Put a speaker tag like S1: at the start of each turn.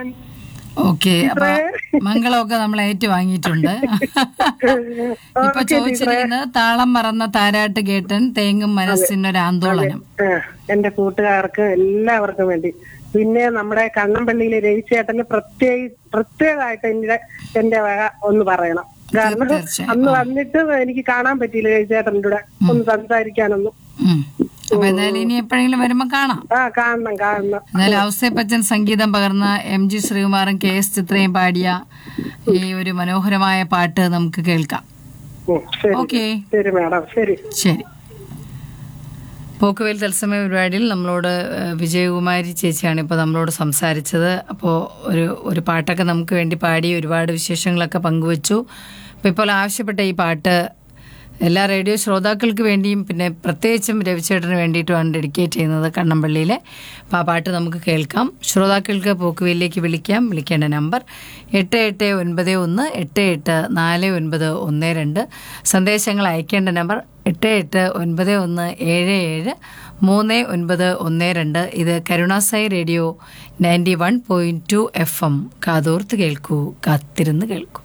S1: ഞാൻ
S2: ഓക്കെ അപ്പൊ മംഗളമൊക്കെ നമ്മൾ ഏറ്റുവാങ്ങിയിട്ടുണ്ട് ഇപ്പൊ ചോദിച്ചിരിക്കുന്നത് താളം മറന്ന താരാട്ട് കേട്ടൻ തേങ്ങും മനസ്സിനൊരു ആന്തോളനം
S1: ആ, എന്റെ കൂട്ടുകാർക്ക് എല്ലാവർക്കും വേണ്ടി പിന്നെ നമ്മുടെ കണ്ണമ്പള്ളിയിലെ രവിചേട്ടന് പ്രത്യേക പ്രത്യേകമായിട്ട് എന്റെ എന്റെ വക ഒന്ന് പറയണം കാരണം
S2: തീർച്ചയായും.
S1: അന്ന് വന്നിട്ട് എനിക്ക് കാണാൻ പറ്റിയില്ല രവിചേട്ടൻ്റെ കൂടെ ഒന്ന് സംസാരിക്കാനൊന്നും
S2: ഉം. അപ്പൊ എന്തായാലും ഇനി എപ്പോഴെങ്കിലും വരുമ്പോ കാണാം
S1: ആ കാണണം കാണണം
S2: എന്നാലും ഔസേപ്പച്ചൻ സംഗീതം പകർന്ന എം ജി ശ്രീകുമാറും കെ എസ് ചിത്രയും പാടിയ ഈ ഒരു മനോഹരമായ പാട്ട് നമുക്ക് കേൾക്കാം
S1: ഉം, ശരി
S2: ഓക്കെ
S1: ശരി മാഡം ശരി
S2: ശരി പോക്കുവേൽ തത്സമയ പരിപാടിയിൽ നമ്മളോട് ഏഹ്, വിജയകുമാരി ചേച്ചിയാണ് ഇപ്പോൾ നമ്മളോട് സംസാരിച്ചത് അപ്പോൾ ഒരു ഒരു പാട്ടൊക്കെ നമുക്ക് വേണ്ടി പാടി ഒരുപാട് വിശേഷങ്ങളൊക്കെ പങ്കുവച്ചു അപ്പോൾ ഇപ്പോൾ ആവശ്യപ്പെട്ട ഈ പാട്ട് എല്ലാ റേഡിയോ ശ്രോതാക്കൾക്ക് വേണ്ടിയും പിന്നെ പ്രത്യേകിച്ചും രവിചേട്ടന് വേണ്ടിയിട്ടുമാണ് ഡെഡിക്കേറ്റ് ചെയ്യുന്നത് കണ്ണമ്പള്ളിയിലെ അപ്പോൾ ആ പാട്ട് നമുക്ക് കേൾക്കാം ശ്രോതാക്കൾക്ക് പോക്കുവേലിലേക്ക് വിളിക്കാം വിളിക്കേണ്ട നമ്പർ എട്ട് എട്ട് ഒൻപത് ഒന്ന് എട്ട് എട്ട് നാല് ഒൻപത് ഒന്ന് രണ്ട് സന്ദേശങ്ങൾ അയക്കേണ്ട നമ്പർ എട്ട് എട്ട് ഒൻപത് ഒന്ന് ഏഴ് ഏഴ് മൂന്ന് ഒൻപത് ഒന്ന് രണ്ട് ഇത് കരുണാസായി radio ninety one point two F M കാതോർത്ത് കേൾക്കൂ കാത്തിരുന്ന് കേൾക്കൂ